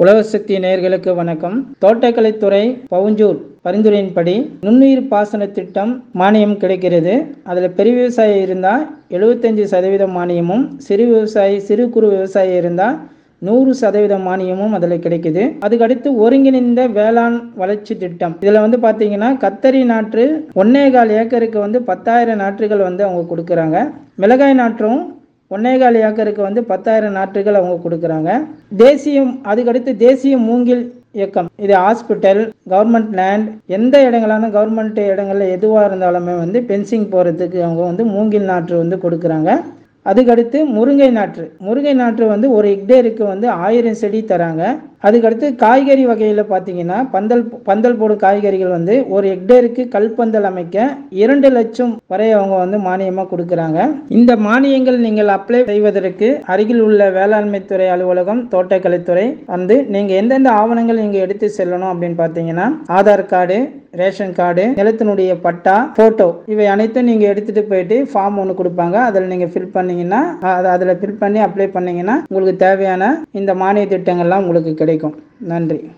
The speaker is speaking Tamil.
உழவர் சக்தி நேயர்களுக்கு வணக்கம் தோட்டக்கலைத்துறை பவுஞ்சூர் பரிந்துரையின்படி நுண்ணுயிர் பாசன திட்டம் மானியம் கிடைக்கிறது அதில் பெரிய விவசாயி இருந்தால் எழுபத்தஞ்சி சதவீதம் மானியமும் சிறு விவசாயி சிறு குறு விவசாயி இருந்தால் நூறு சதவீதம் மானியமும் அதில் கிடைக்குது அதுக்கடுத்து ஒருங்கிணைந்த வேளாண் வளர்ச்சி திட்டம் இதில் வந்து பார்த்தீங்கன்னா கத்தரி நாற்று ஒன்னே கால் ஏக்கருக்கு வந்து பத்தாயிரம் நாற்றுகள் வந்து அவங்க கொடுக்குறாங்க மிளகாய் நாற்றும் ஒன்னேகால் ஏக்கருக்கு வந்து பத்தாயிரம் நாற்றுகள் அவங்க கொடுக்குறாங்க தேசியம் அதுக்கடுத்து தேசிய மூங்கில் இயக்கம் இது ஹாஸ்பிட்டல் கவர்மெண்ட் லேண்ட் எந்த இடங்களான கவர்மெண்ட் இடங்கள்ல எதுவாக இருந்தாலுமே வந்து பென்சிங் போகிறதுக்கு அவங்க வந்து மூங்கில் நாற்று வந்து கொடுக்குறாங்க அதுக்கடுத்து முருங்கை நாற்று முருங்கை நாற்று வந்து ஒரு ஹெக்டேருக்கு வந்து ஆயிரம் செடி தராங்க அதுக்கடுத்து காய்கறி வகையில் பார்த்தீங்கன்னா பந்தல் பந்தல் போடும் காய்கறிகள் வந்து ஒரு ஹெக்டேருக்கு கல்பந்தல் அமைக்க இரண்டு லட்சம் வரை அவங்க வந்து மானியமாக கொடுக்குறாங்க இந்த மானியங்கள் நீங்கள் அப்ளை செய்வதற்கு அருகில் உள்ள வேளாண்மை துறை அலுவலகம் தோட்டக்கலைத்துறை வந்து நீங்கள் எந்தெந்த ஆவணங்கள் நீங்கள் எடுத்து செல்லணும் அப்படின்னு பார்த்தீங்கன்னா ஆதார் கார்டு ரேஷன் கார்டு நிலத்தினுடைய பட்டா போட்டோ இவை அனைத்தும் நீங்கள் எடுத்துகிட்டு போயிட்டு ஃபார்ம் ஒன்று கொடுப்பாங்க அதில் நீங்கள் ஃபில் பண்ணீங்கன்னா அதை அதில் ஃபில் பண்ணி அப்ளை பண்ணீங்கன்னா உங்களுக்கு தேவையான இந்த மானிய திட்டங்கள்லாம் உங்களுக்கு கிடைக்கும் நன்றி